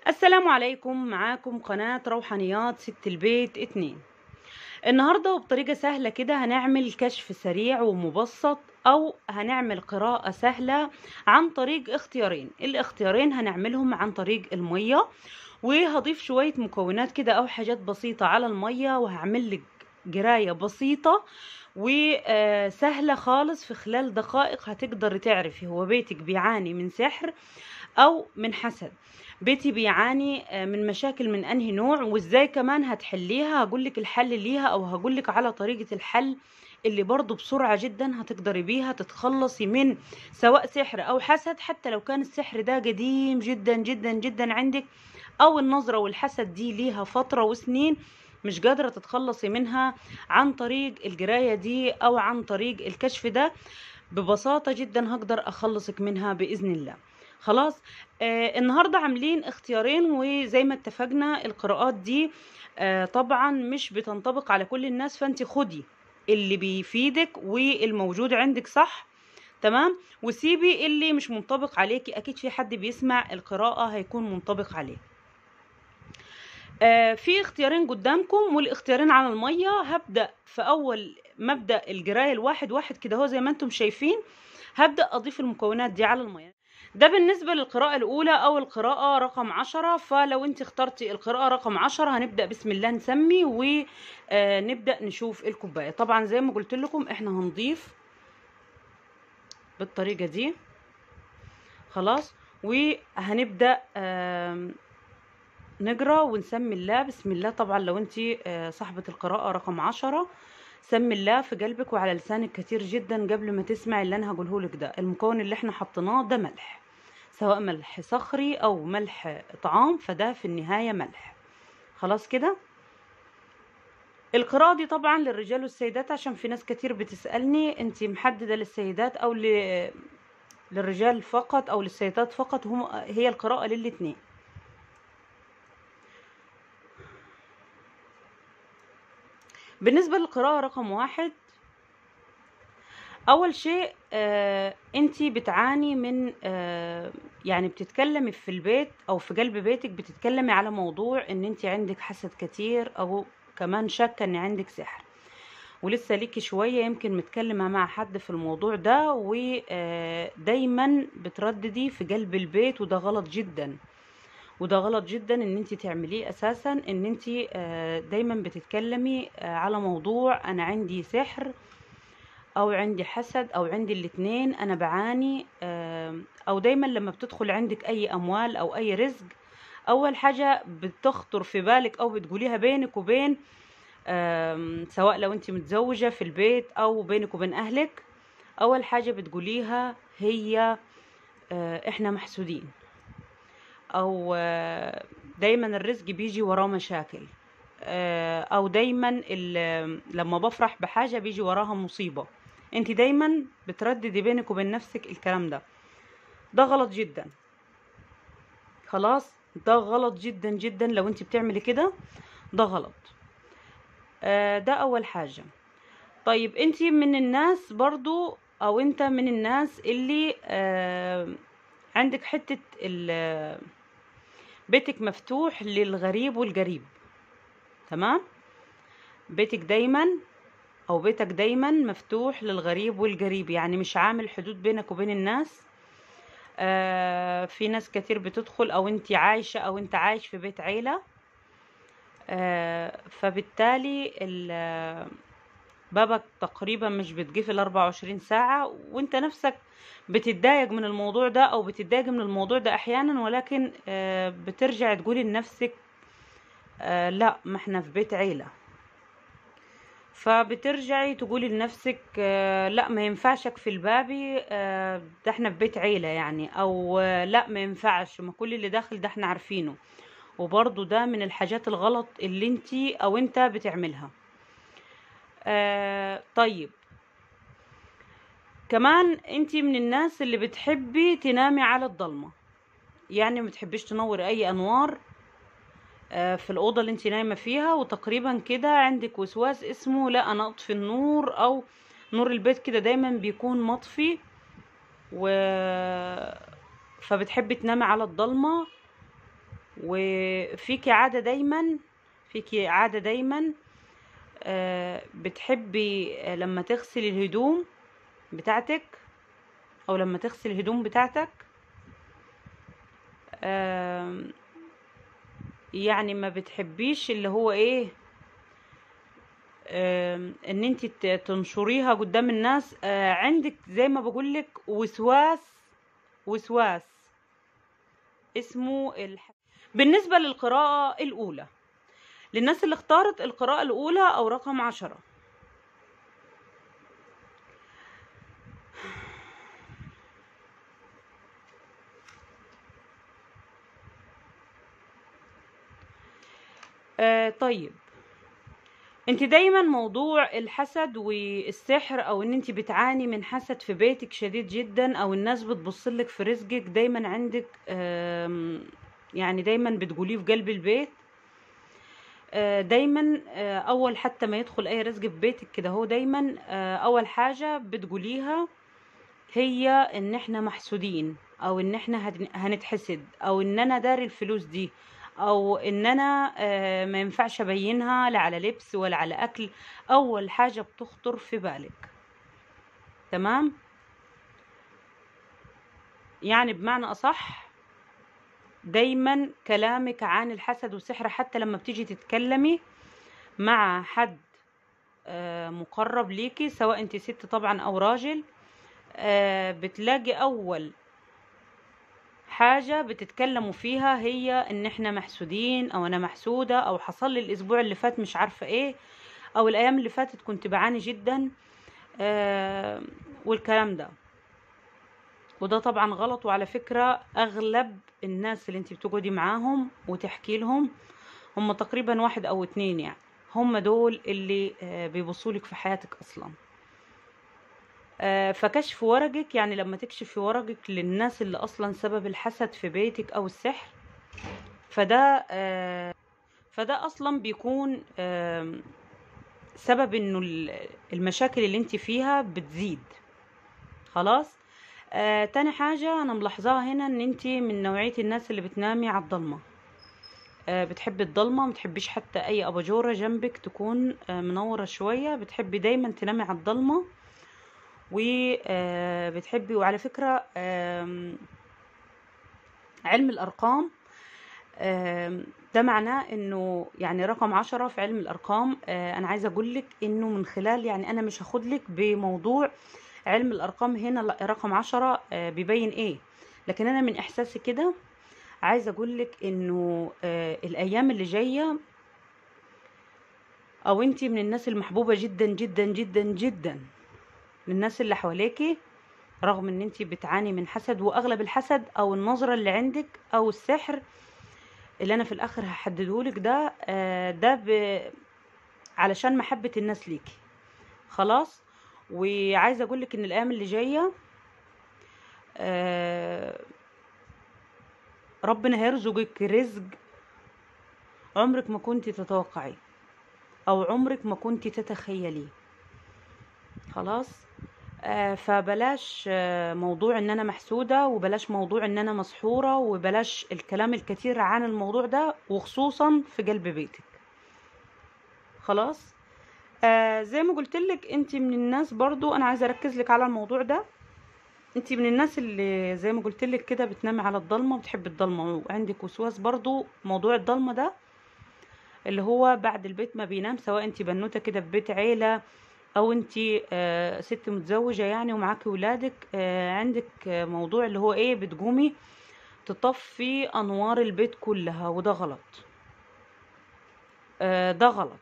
السلام عليكم معاكم قناة روحانيات ست البيت اتنين النهاردة وبطريقة سهلة كده هنعمل كشف سريع ومبسط او هنعمل قراءة سهلة عن طريق اختيارين الاختيارين هنعملهم عن طريق المية وهضيف شوية مكونات كده او حاجات بسيطة على المية وهعمل لك جراية بسيطة وسهلة خالص في خلال دقائق هتقدر تعرفي هو بيتك بيعاني من سحر او من حسد بيتي بيعاني من مشاكل من انهي نوع وازاي كمان هتحليها هقولك الحل ليها او هقولك على طريقة الحل اللي برضو بسرعة جدا هتقدري بيها تتخلصي من سواء سحر او حسد حتى لو كان السحر ده قديم جدا جدا جدا عندك او النظرة والحسد دي ليها فترة وسنين مش قادرة تتخلصي منها عن طريق القراية دي او عن طريق الكشف ده ببساطة جدا هقدر اخلصك منها باذن الله خلاص آه النهارده عاملين اختيارين وزي ما اتفقنا القراءات دي آه طبعا مش بتنطبق على كل الناس فانت خدي اللي بيفيدك والموجود عندك صح تمام وسيبي اللي مش منطبق عليكي اكيد في حد بيسمع القراءة هيكون منطبق عليه آه في اختيارين قدامكم والاختيارين على المية هبدأ في اول مبدأ القراية الواحد واحد كده هو زي ما انتم شايفين هبدأ اضيف المكونات دي على المية ده بالنسبة للقراءة الأولى أو القراءة رقم عشرة فلو أنت اخترتي القراءة رقم عشرة هنبدأ بسم الله نسمي ونبدأ نشوف الكوباية طبعا زي ما قلت لكم احنا هنضيف بالطريقة دي خلاص وهنبدأ نقرا ونسمي الله بسم الله طبعا لو انت صاحبة القراءة رقم عشرة سمي الله في قلبك وعلى لسانك كتير جدا قبل ما تسمعي اللي انا هقوله لك ده المكون اللي احنا حطيناه ده ملح سواء ملح صخري او ملح طعام فده في النهاية ملح خلاص كده القراءة دي طبعا للرجال والسيدات عشان في ناس كتير بتسألني انت محددة للسيدات او ل... للرجال فقط او للسيدات فقط هم هي القراءة للاتنين بالنسبة للقراءة رقم واحد أول شيء آه أنتي بتعاني من آه يعني بتتكلمي في البيت أو في قلب بيتك بتتكلمي على موضوع أن أنتي عندك حسد كتير أو كمان شاكة أن عندك سحر ولسه ليكي شوية يمكن متكلمة مع حد في الموضوع ده ودايما بترددي في قلب البيت وده غلط جدا وده غلط جدا ان انت تعمليه اساسا ان انت دايما بتتكلمي على موضوع انا عندي سحر او عندي حسد او عندي الاتنين انا بعاني او دايما لما بتدخل عندك اي اموال او اي رزق اول حاجة بتخطر في بالك او بتقوليها بينك وبين سواء لو انت متزوجة في البيت او بينك وبين اهلك اول حاجة بتقوليها هي احنا محسودين او دايما الرزق بيجي وراه مشاكل او دايما لما بفرح بحاجه بيجي وراها مصيبه انت دايما بترددي بينك وبين نفسك الكلام ده ده غلط جدا خلاص ده غلط جدا جدا لو انت بتعملي كده ده غلط ده اول حاجه طيب انت من الناس برضو او انت من الناس اللي عندك حته بيتك مفتوح للغريب والجريب تمام بيتك دايما او بيتك دايما مفتوح للغريب والجريب يعني مش عامل حدود بينك وبين الناس آه في ناس كتير بتدخل او انت عايشة او انت عايش في بيت عيلة آه فبالتالي بابك تقريبا مش بتقفل 24 ساعة وانت نفسك بتتضايق من الموضوع ده او بتتضايق من الموضوع ده احيانا ولكن بترجع تقولي لنفسك لا ما احنا في بيت عيلة فبترجعي تقولي لنفسك لا ما ينفعش في البابي ده احنا في بيت عيلة يعني او لا ما ينفعش ما كل اللي داخل ده احنا عارفينه وبرضو ده من الحاجات الغلط اللي انتي او انت بتعملها آه طيب كمان انتي من الناس اللي بتحبي تنامي على الضلمة يعني ما بتحبيش تنور اي انوار آه في الاوضه اللي انتي نايمه فيها وتقريبا كده عندك وسواس اسمه لا انا اطفي النور او نور البيت كده دايما بيكون مطفي و فبتحبي تنامي على الضلمه وفيكي عادة دايما فيكي عادة دايما آه، بتحبي آه، لما تغسلي الهدوم بتاعتك او لما تغسل الهدوم بتاعتك آم، يعني ما بتحبيش اللي هو ايه آم، ان انت تنشريها قدام الناس آه، عندك زي ما بقولك وسواس وسواس اسمه الح... بالنسبة للقراءة الأولى للناس اللي اختارت القراءة الأولى أو رقم عشرة آه طيب انت دايما موضوع الحسد والسحر او ان انت بتعاني من حسد في بيتك شديد جدا او الناس بتبصلك في رزقك دايما عندك آم، يعني دايما بتقوليه في قلب البيت آه، دايما آه، اول حتى ما يدخل اي رزق في بيتك كده هو دايما آه، اول حاجة بتقوليها هي ان احنا محسودين او ان احنا هن- هنتحسد او ان انا داري الفلوس دي او ان انا آه، ما ينفعش ابينها لا على لبس ولا على اكل اول حاجة بتخطر في بالك تمام يعني بمعنى اصح دايما كلامك عن الحسد والسحر حتى لما بتيجي تتكلمي مع حد آه، مقرب ليكي سواء انت ست طبعا او راجل آه، بتلاقي اول حاجة بتتكلموا فيها هي ان احنا محسودين او انا محسودة او حصل لي الاسبوع اللي فات مش عارفة ايه او الايام اللي فاتت كنت بعاني جدا آه، والكلام ده وده طبعا غلط وعلى فكرة اغلب الناس اللي انت بتقعدي معاهم وتحكي لهم هم تقريبا واحد او اتنين يعني هم دول اللي آه، بيبصولك في حياتك اصلا آه، فكشف ورقك يعني لما تكشفي ورقك للناس اللي اصلا سبب الحسد في بيتك او السحر فده آه، فده اصلا بيكون آم، سبب انه ال- المشاكل اللي انت فيها بتزيد خلاص آه، تاني حاجة انا ملاحظاها هنا ان انت من نوعية الناس اللي بتنامي على الضلمة آه، بتحبي الضلمة متحبيش حتى اي اباجورة جنبك تكون آه، منورة شوية بتحبي دايما تنامي على الضلمة وبتحبي وعلى فكرة آم، علم الارقام آم، ده معناه انه يعني رقم عشرة في علم الارقام آه، انا عايزه اقول لك انه من خلال يعني انا مش هاخدلك بموضوع علم الارقام هنا لا، رقم عشرة آه، بيبين ايه لكن انا من احساسي كده عايزه اقول لك انه آه، الايام اللي جايه او انتي من الناس المحبوبه جدا جدا جدا جدا للناس اللي حواليكي رغم ان انتي بتعاني من حسد واغلب الحسد او النظره اللي عندك او السحر اللي انا في الاخر هحددهولك ده آه، ده ب... علشان محبة الناس ليكي خلاص وعايزة اقولك ان الايام اللي جاية آه، ربنا هيرزقك رزق عمرك ما كنت تتوقعيه او عمرك ما كنت تتخيليه خلاص آه، فبلاش آه، موضوع ان انا محسودة وبلاش موضوع ان انا مسحورة وبلاش الكلام الكتير عن الموضوع ده وخصوصا في قلب بيتك خلاص آه زي ما قلت لك انت من الناس برضو انا عايزه اركز لك على الموضوع ده انت من الناس اللي زي ما قلت لك كده بتنامي على الضلمه وبتحبي الضلمه وعندك وسواس برضو موضوع الضلمه ده اللي هو بعد البيت ما بينام سواء انت بنوته كده في بيت عيله او انت آه ست متزوجه يعني ومعاكي ولادك آه عندك آه موضوع اللي هو ايه بتقومي تطفي انوار البيت كلها وده غلط آه ده غلط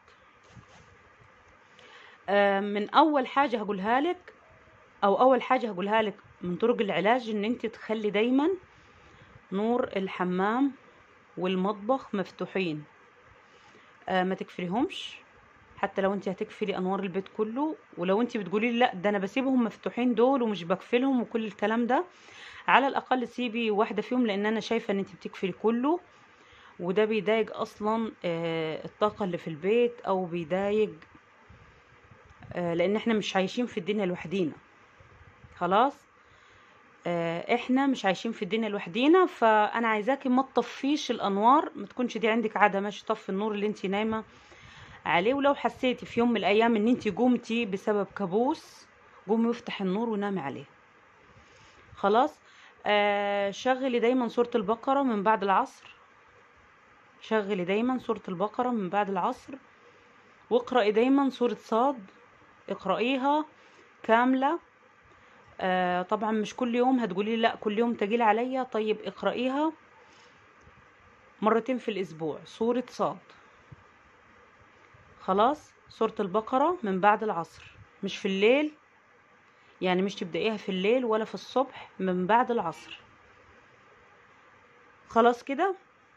آه من اول حاجه هقولها لك او اول حاجه هقولها لك من طرق العلاج ان انت تخلي دايما نور الحمام والمطبخ مفتوحين آه ما تكفريهمش حتى لو انت هتكفري انوار البيت كله ولو انت بتقولي لي لا ده انا بسيبهم مفتوحين دول ومش بقفلهم وكل الكلام ده على الاقل سيبي واحده فيهم لان انا شايفه ان انت بتكفري كله وده بيضايق اصلا آه الطاقه اللي في البيت او بيضايق آه لان احنا مش عايشين في الدنيا لوحدينا خلاص آه، احنا مش عايشين في الدنيا لوحدينا فانا عايزاكي ما تطفيش الانوار ما تكونش دي عندك عاده ماشي طفي النور اللي انت نايمه عليه ولو حسيتي في يوم من الايام ان انت قمتي بسبب كابوس قومي وافتحي النور ونامي عليه خلاص آه شغلي دايما سورة البقرة من بعد العصر شغلي دايما سورة البقرة من بعد العصر واقرأي دايما سورة صاد اقرأيها كاملة آه طبعا مش كل يوم هتقولي لا كل يوم تجيلي عليا طيب اقرأيها مرتين في الأسبوع سورة صاد خلاص سورة البقرة من بعد العصر مش في الليل يعني مش تبدأيها في الليل ولا في الصبح من بعد العصر خلاص كده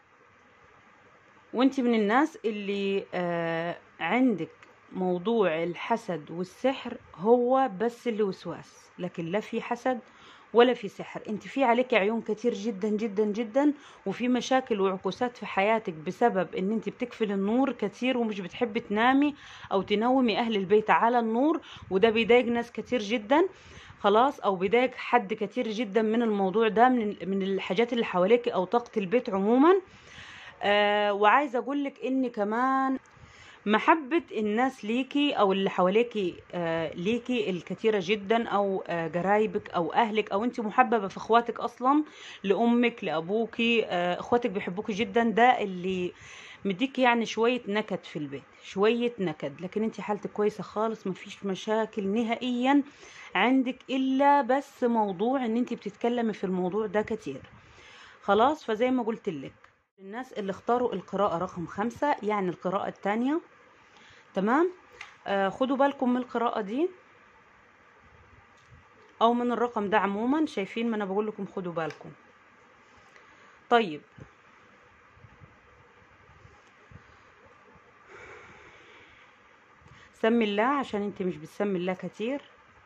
وانت من الناس اللي آه عندك موضوع الحسد والسحر هو بس اللي وسواس لكن لا في حسد ولا في سحر انت في عليك عيون كتير جدا جدا جدا وفي مشاكل وعكوسات في حياتك بسبب ان انت بتكفل النور كتير ومش بتحبي تنامي او تنومي اهل البيت على النور وده بيضايق ناس كتير جدا خلاص او بيضايق حد كتير جدا من الموضوع ده من من الحاجات اللي حواليك او طاقه البيت عموما آه وعايزه اقول لك ان كمان محبة الناس ليكي أو اللي حواليكي آه ليكي الكثيرة جدا أو آه جرايبك أو أهلك أو أنت محببة في إخواتك أصلا لأمك لأبوكي آه إخواتك بيحبوكي جدا ده اللي مديك يعني شوية نكد في البيت شوية نكد لكن انت حالتك كويسة خالص مفيش مشاكل نهائيا عندك إلا بس موضوع ان انت بتتكلمي في الموضوع ده كتير خلاص فزي ما قلت لك الناس اللي اختاروا القراءة رقم خمسة يعني القراءة التانية تمام آه خدوا بالكم من القراءة دي او من الرقم ده عموما شايفين ما انا بقول لكم خدوا بالكم طيب سمي الله عشان انت مش بتسمي الله كتير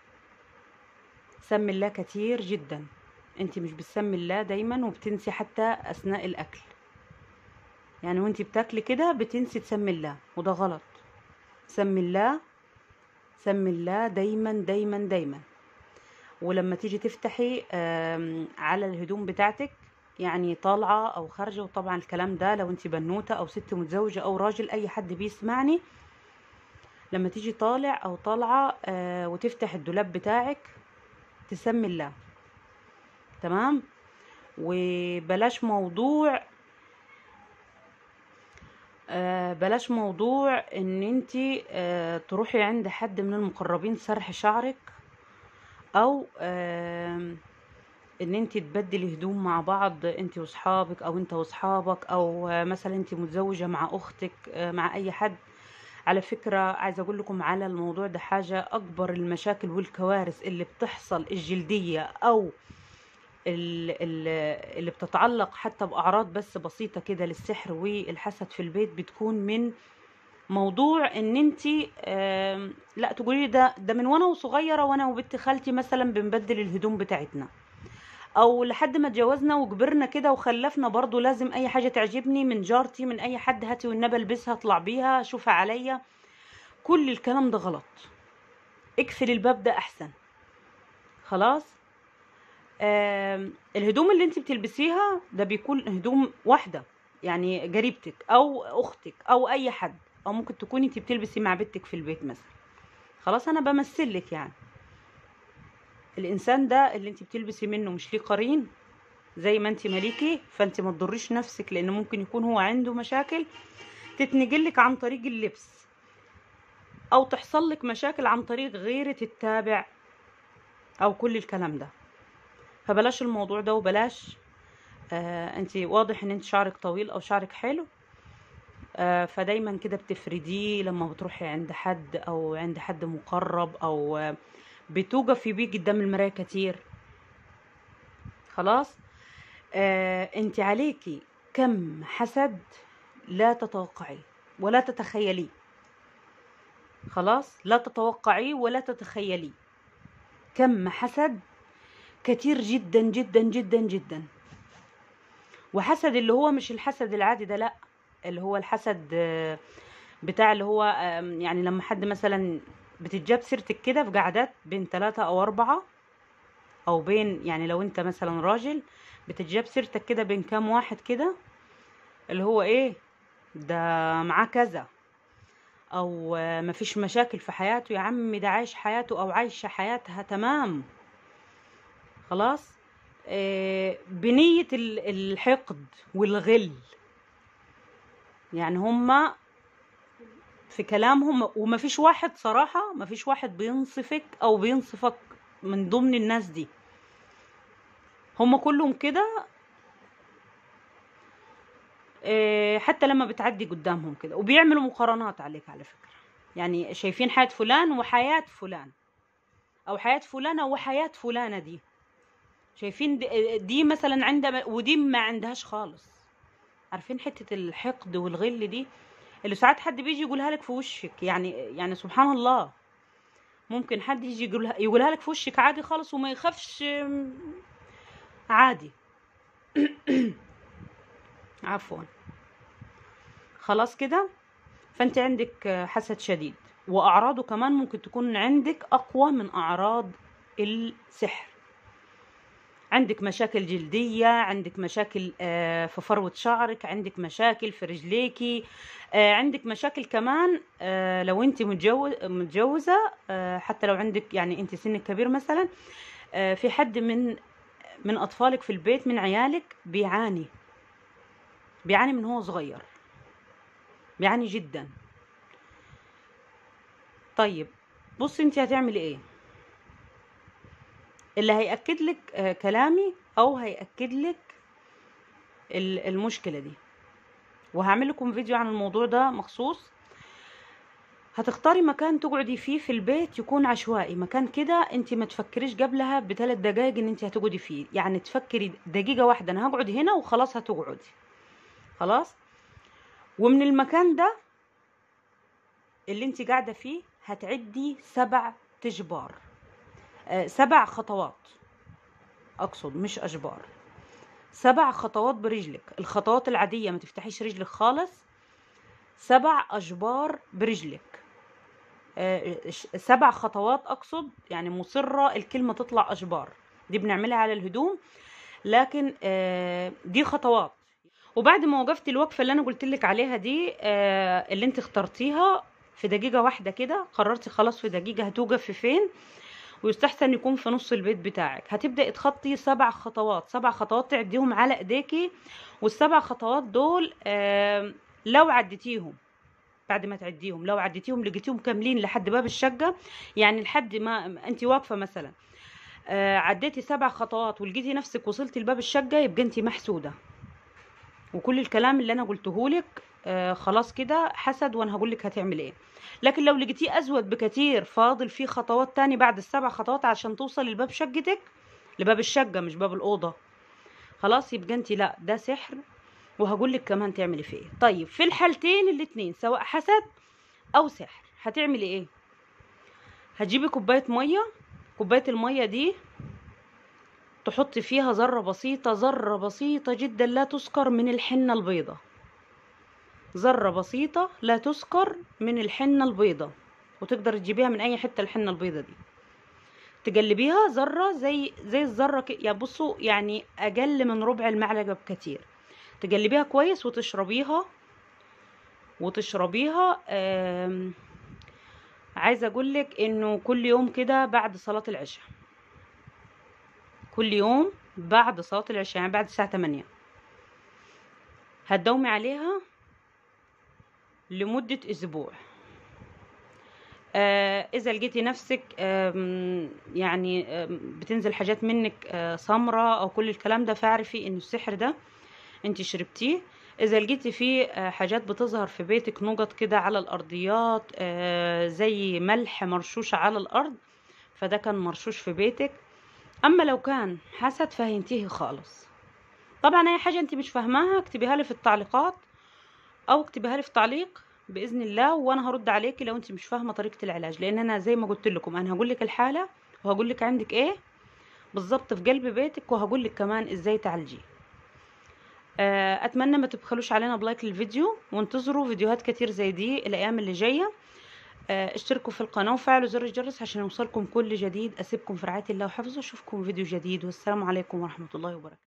سمي الله كتير جدا انت مش بتسمي الله دايما وبتنسي حتى اثناء الاكل يعني وانت بتاكلي كده بتنسي تسمي الله وده غلط سمي الله سمي الله دايما دايما دايما ولما تيجي تفتحي على الهدوم بتاعتك يعني طالعة او خارجة وطبعا الكلام ده لو انت بنوتة او ست متزوجة او راجل اي حد بيسمعني لما تيجي طالع او طالعة آه وتفتح الدولاب بتاعك تسمي الله تمام وبلاش موضوع آه بلاش موضوع ان انت آه تروحي عند حد من المقربين سرح شعرك او آه ان انت تبدلي هدوم مع بعض انت واصحابك او انت واصحابك او آه مثلا انت متزوجه مع اختك آه مع اي حد على فكرة عايزة أقول لكم على الموضوع ده حاجة أكبر المشاكل والكوارث اللي بتحصل الجلدية أو اللي بتتعلق حتى بأعراض بس بسيطة كده للسحر والحسد في البيت بتكون من موضوع ان انت لا تقولي ده ده من وانا وصغيره وانا وبنت خالتي مثلا بنبدل الهدوم بتاعتنا او لحد ما اتجوزنا وكبرنا كده وخلفنا برضو لازم اي حاجه تعجبني من جارتي من اي حد هاتي والنبي البسها اطلع بيها شوفها عليا كل الكلام ده غلط اقفل الباب ده احسن خلاص آه الهدوم اللي انت بتلبسيها ده بيكون هدوم واحده يعني قريبتك او اختك او اي حد او ممكن تكوني انت بتلبسي مع بنتك في البيت مثلا خلاص انا بمثلك يعني الانسان ده اللي انت بتلبسي منه مش ليه قرين زي ما انت مليكي فانت ما تضريش نفسك لان ممكن يكون هو عنده مشاكل تتنجلك عن طريق اللبس او تحصل لك مشاكل عن طريق غير تتابع او كل الكلام ده فبلاش الموضوع ده وبلاش آه انت واضح ان انت شعرك طويل او شعرك حلو آه فدايما كده بتفرديه لما بتروحي عند حد او عند حد مقرب او آه بتوقفي بيه قدام المرايه كتير خلاص آه انت عليكي كم حسد لا تتوقعي ولا تتخيليه خلاص لا تتوقعيه ولا تتخيليه كم حسد كتير جدا جدا جدا جدا وحسد اللي هو مش الحسد العادي ده لا اللي هو الحسد بتاع اللي هو يعني لما حد مثلا بتتجاب سيرتك كده في قعدات بين ثلاثة او اربعة او بين يعني لو انت مثلا راجل بتتجاب سيرتك كده بين كام واحد كده اللي هو ايه ده معاه كذا او آه، مفيش مشاكل في حياته يا عم ده عايش حياته او عايشة حياتها تمام خلاص آه، بنية ال- الحقد والغل يعني هما في كلامهم ومفيش واحد صراحة مفيش واحد بينصفك او بينصفك من ضمن الناس دي هما كلهم كده آه، حتى لما بتعدي قدامهم كده وبيعملوا مقارنات عليك على فكرة يعني شايفين حياة فلان وحياة فلان او حياة فلانة وحياة فلانة دي شايفين دي, دي مثلا عندها ودي ما عندهاش خالص عارفين حتة الحقد والغل دي اللي ساعات حد بيجي يقولها لك في وشك يعني يعني سبحان الله ممكن حد يجي يقولها, يقولها لك في وشك عادي خالص وما يخافش م، عادي عفوا خلاص كده فانت عندك حسد شديد واعراضه كمان ممكن تكون عندك اقوى من اعراض السحر عندك مشاكل جلدية عندك مشاكل آه، في فروة شعرك عندك مشاكل في رجليكي آه، عندك مشاكل كمان آه، لو انت متجو- متجوزة آه، حتى لو عندك يعني انت سنك كبير مثلا آه، في حد من من اطفالك في البيت من عيالك بيعاني بيعاني من هو صغير بيعاني جدا طيب بصي انت هتعملي ايه اللي هيأكد لك آه، كلامي او هيأكد لك ال- المشكلة دي وهعمل لكم فيديو عن الموضوع ده مخصوص هتختاري مكان تقعدي فيه في البيت يكون عشوائي مكان كده انت ما تفكريش قبلها بثلاث دقايق ان انت هتقعدي فيه يعني تفكري دقيقة واحدة انا هقعد هنا وخلاص هتقعدي خلاص ومن المكان ده اللي انت قاعدة فيه هتعدي سبع تجبار آه، سبع خطوات اقصد مش اشبار سبع خطوات برجلك الخطوات العادية ما تفتحيش رجلك خالص سبع اشبار برجلك آه، ش- سبع خطوات اقصد يعني مصرة الكلمة تطلع اشبار دي بنعملها على الهدوم لكن آه، دي خطوات وبعد ما وقفت الوقفة اللي انا قلت لك عليها دي آه، اللي انت اخترتيها في دقيقة واحدة كده قررتي خلاص في دقيقة هتوقفي فين ويستحسن يكون في نص البيت بتاعك هتبدأ تخطي سبع خطوات سبع خطوات تعديهم على ايديكي والسبع خطوات دول آم، لو عديتيهم بعد ما تعديهم لو عديتيهم لقيتيهم كاملين لحد باب الشقة يعني لحد ما انت واقفة مثلا آه، عديتي سبع خطوات ولقيتي نفسك وصلتي لباب الشقة يبقى انت محسودة وكل الكلام اللي انا قلته لك آه خلاص كده حسد وانا هقول لك هتعمل ايه لكن لو لقيتيه ازود بكتير فاضل فيه خطوات تاني بعد السبع خطوات عشان توصل لباب شقتك لباب الشقة مش باب الأوضة خلاص يبقى انت لا ده سحر وهقول لك كمان تعملي فيه ايه طيب في الحالتين الاتنين سواء حسد او سحر هتعملي ايه هتجيبي كوباية مية كوباية المية دي تحطي فيها ذرة بسيطة ذرة بسيطة جدا لا تسكر من الحنة البيضة ذرة بسيطة لا تسكر من الحنة البيضة وتقدر تجيبيها من اي حتة الحنة البيضة دي تقلبيها ذرة زي زي الذرة ك... يا بصوا يعني اقل من ربع المعلقة بكتير تقلبيها كويس وتشربيها وتشربيها آم... عايزة اقولك انه كل يوم كده بعد صلاة العشاء كل يوم بعد صلاة العشاء يعني بعد الساعة 8 هتداومي عليها لمدة أسبوع آه إذا لقيتي نفسك آم، يعني آم، بتنزل حاجات منك آه سمرة أو كل الكلام ده فاعرفي إن السحر ده انت شربتيه إذا لقيتي فيه آه حاجات بتظهر في بيتك نقط كده على الأرضيات آه زي ملح مرشوش على الأرض فده كان مرشوش في بيتك اما لو كان حسد فهينتهي خالص طبعا اي حاجه انت مش فاهماها اكتبيها لي في التعليقات او اكتبيها لي في تعليق باذن الله وانا هرد عليكي لو انت مش فاهمه طريقه العلاج لان انا زي ما قلت لكم انا هقول لك الحاله وهقول لك عندك ايه بالظبط في قلب بيتك وهقول لك كمان ازاي تعالجيه آه، اتمنى ما تبخلوش علينا بلايك للفيديو وانتظروا فيديوهات كتير زي دي الايام اللي جايه آه، اشتركوا في القناة وفعلوا زر الجرس عشان يوصلكم كل جديد أسيبكم في رعاية الله وحفظه أشوفكم فيديو جديد والسلام عليكم ورحمة الله وبركاته